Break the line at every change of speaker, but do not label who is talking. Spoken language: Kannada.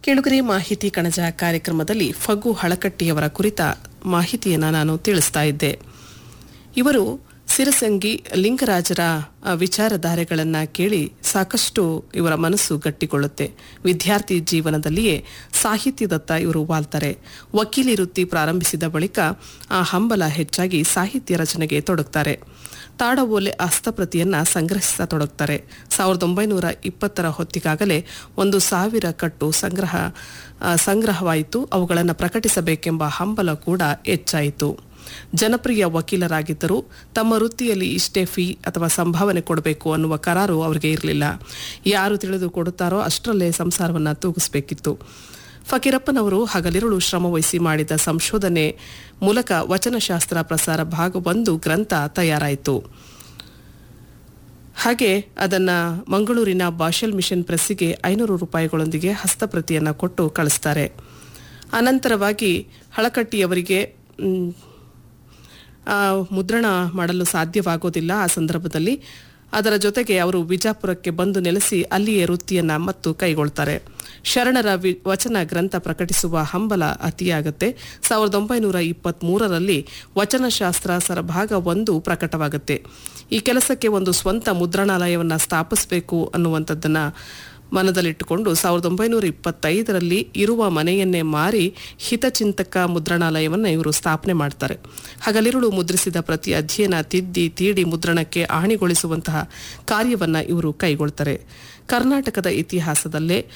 ಕೆಳುಗರೆ ಮಾಹಿತಿ ಕಣಜ ಕಾರ್ಯಕ್ರಮದಲ್ಲಿ ಫಗು ಹಳಕಟ್ಟಿಯವರ ಕುರಿತ ಮಾಹಿತಿಯನ್ನು ನಾನು ತಿಳಿಸ್ತಾ ಇದ್ದೆ ಇವರು ಸಿರಸಂಗಿ ಲಿಂಗರಾಜರ ಆ, ವಿಚಾರಧಾರೆಗಳನ್ನು ಕೇಳಿ ಸಾಕಷ್ಟು ಇವರ ಮನಸ್ಸು ಗಟ್ಟಿಕೊಳ್ಳುತ್ತೆ ವಿದ್ಯಾರ್ಥಿ ಜೀವನದಲ್ಲಿಯೇ ಸಾಹಿತ್ಯದತ್ತ ಇವರು ವಾಲ್ತಾರೆ ವಕೀಲಿ ವೃತ್ತಿ ಪ್ರಾರಂಭಿಸಿದ ಬಳಿಕ ಆ ಹಂಬಲ ಹೆಚ್ಚಾಗಿ ಸಾಹಿತ್ಯ ರಚನೆಗೆ ತೊಡಗ್ತಾರೆ ತಾಡವೋಲೆ ಹಸ್ತಪ್ರತಿಯನ್ನ ಸಂಗ್ರಹಿಸತೊಡಗ್ತಾರೆ ಸಾವಿರದ ಒಂಬೈನೂರ ಇಪ್ಪತ್ತರ ಹೊತ್ತಿಗಾಗಲೇ ಒಂದು ಸಾವಿರ ಕಟ್ಟು ಸಂಗ್ರಹ ಆ, ಸಂಗ್ರಹವಾಯಿತು ಅವುಗಳನ್ನು ಪ್ರಕಟಿಸಬೇಕೆಂಬ ಹಂಬಲ ಕೂಡ ಹೆಚ್ಚಾಯಿತು ಜನಪ್ರಿಯ ವಕೀಲರಾಗಿದ್ದರೂ ತಮ್ಮ ವೃತ್ತಿಯಲ್ಲಿ ಇಷ್ಟೇ ಫೀ ಅಥವಾ ಸಂಭಾವನೆ ಕೊಡಬೇಕು ಅನ್ನುವ ಕರಾರು ಅವರಿಗೆ ಇರಲಿಲ್ಲ ಯಾರು ತಿಳಿದು ಕೊಡುತ್ತಾರೋ ಅಷ್ಟರಲ್ಲೇ ಸಂಸಾರವನ್ನು ತೂಗಿಸಬೇಕಿತ್ತು ಫಕೀರಪ್ಪನವರು ಹಗಲಿರುಳು ಶ್ರಮವಹಿಸಿ ಮಾಡಿದ ಸಂಶೋಧನೆ ಮೂಲಕ ವಚನಶಾಸ್ತ್ರ ಪ್ರಸಾರ ಭಾಗ ಒಂದು ಗ್ರಂಥ ತಯಾರಾಯಿತು ಹಾಗೆ ಅದನ್ನ ಮಂಗಳೂರಿನ ಬಾಷಲ್ ಮಿಷನ್ ಪ್ರೆಸ್ಸಿಗೆ ಐನೂರು ರೂಪಾಯಿಗಳೊಂದಿಗೆ ಹಸ್ತಪ್ರತಿಯನ್ನು ಕೊಟ್ಟು ಕಳಿಸ್ತಾರೆ ಅನಂತರವಾಗಿ ಹಳಕಟ್ಟಿಯವರಿಗೆ ಮ್, ಆ, ಮುದ್ರಣ ಮಾಡಲು ಸಾಧ್ಯವಾಗೋದಿಲ್ಲ ಆ ಸಂದರ್ಭದಲ್ಲಿ ಅದರ ಜೊತೆಗೆ ಅವರು ವಿಜಾಪುರಕ್ಕೆ ಬಂದು ನೆಲೆಸಿ ಅಲ್ಲಿಯೇ ವೃತ್ತಿಯನ್ನ ಮತ್ತು ಕೈಗೊಳ್ತಾರೆ ಶರಣರ ವಿ- ವಚನ ಗ್ರಂಥ ಪ್ರಕಟಿಸುವ ಹಂಬಲ ಅತಿಯಾಗುತ್ತೆ ಸಾವಿರದ ಒಂಬೈನೂರ ಇಪ್ಪತ್ತ್ಮೂರರಲ್ಲಿ ವಚನಶಾಸ್ತ್ರ ಸರಭಾಗ ಒಂದು ಪ್ರಕಟವಾಗುತ್ತೆ ಈ ಕೆಲಸಕ್ಕೆ ಒಂದು ಸ್ವಂತ ಮುದ್ರಣಾಲಯವನ್ನು ಸ್ಥಾಪಿಸಬೇಕು ಅನ್ನುವಂಥದ್ದನ್ನು ಮನದಲ್ಲಿಟ್ಟುಕೊಂಡು ಸಾವಿರದ ಒಂಬೈನೂರ ಇಪ್ಪತ್ತೈದರಲ್ಲಿ ಇರುವ ಮನೆಯನ್ನೇ ಮಾರಿ ಹಿತಚಿಂತಕ ಮುದ್ರಣಾಲಯವನ್ನು ಇವರು ಸ್ಥಾಪನೆ ಮಾಡ್ತಾರೆ ಹಗಲಿರುಳು ಮುದ್ರಿಸಿದ ಪ್ರತಿ ಅಧ್ಯಯನ ತಿದ್ದಿ ತೀಡಿ ಮುದ್ರಣಕ್ಕೆ ಆಣಿಗೊಳಿಸುವಂತಹ ಕಾರ್ಯವನ್ನು ಇವರು ಕೈಗೊಳ್ತಾರೆ ಕರ್ನಾಟಕದ ಇತಿಹಾಸದಲ್ಲೇ